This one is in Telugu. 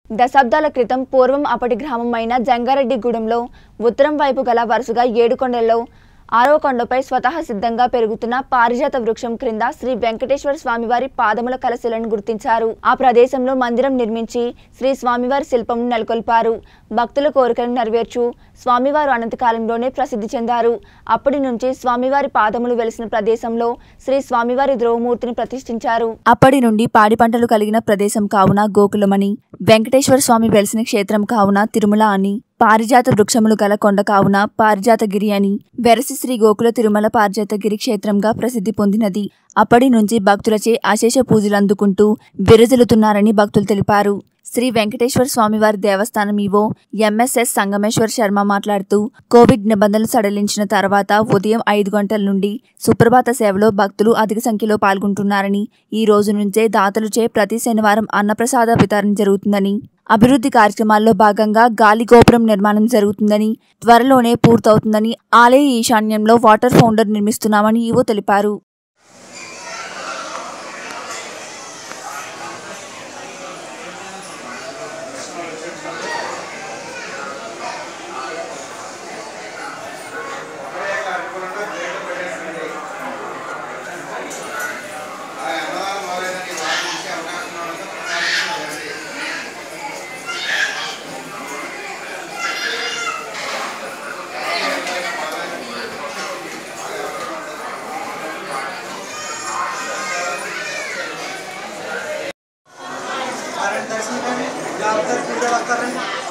దశాబ్దాల క్రితం పూర్వం అప్పటి గ్రామమైన జంగారెడ్డిగూడెంలో ఉత్తరం వైపు గల వరుసగా ఏడు కొండల్లో ఆరో కొండపై స్వతహా సిద్ధంగా పెరుగుతున్న పారిజాత వృక్షం క్రింద శ్రీ వెంకటేశ్వర స్వామివారి పాదముల కలశలను గుర్తించారు ఆ ప్రదేశంలో మందిరం నిర్మించి శ్రీ స్వామివారి శిల్పం నెలకొల్పారు భక్తుల కోరికలను నెరవేర్చు స్వామివారు అనంతకాలంలోనే ప్రసిద్ధి చెందారు అప్పటి నుంచి స్వామివారి పాదములు వెలిసిన ప్రదేశంలో శ్రీ స్వామివారి ద్రోవమూర్తిని ప్రతిష్ఠించారు అప్పటి నుండి పాడి పంటలు కలిగిన ప్రదేశం కావున గోకులమని వెంకటేశ్వర స్వామి వెలిసిన క్షేత్రం కావున తిరుమల అని పారిజాత వృక్షములు గల కొండ కావున పారిజాతగిరి అని వెరసి శ్రీ గోకుల తిరుమల పారిజాతగిరి క్షేత్రంగా ప్రసిద్ధి పొందినది అప్పటి నుంచి భక్తులచే అశేష పూజలు అందుకుంటూ విరజిల్లుతున్నారని భక్తులు తెలిపారు శ్రీ వెంకటేశ్వర స్వామివారి దేవస్థానం ఈవో ఎంఎస్ఎస్ సంగమేశ్వర్ శర్మ మాట్లాడుతూ కోవిడ్ నిబంధనలు సడలించిన తర్వాత ఉదయం ఐదు గంటల నుండి సుప్రభాత సేవలో భక్తులు అధిక సంఖ్యలో పాల్గొంటున్నారని ఈ రోజు నుంచే దాతలుచే ప్రతి శనివారం అన్నప్రసాద వితరణ జరుగుతుందని అభివృద్ధి కార్యక్రమాల్లో భాగంగా గాలి గోపురం నిర్మాణం జరుగుతుందని త్వరలోనే పూర్తవుతుందని ఆలయ ఈశాన్యంలో వాటర్ ఫౌండర్ నిర్మిస్తున్నామని ఈవో తెలిపారు कारण दर्शन करें या उधर पूजा करें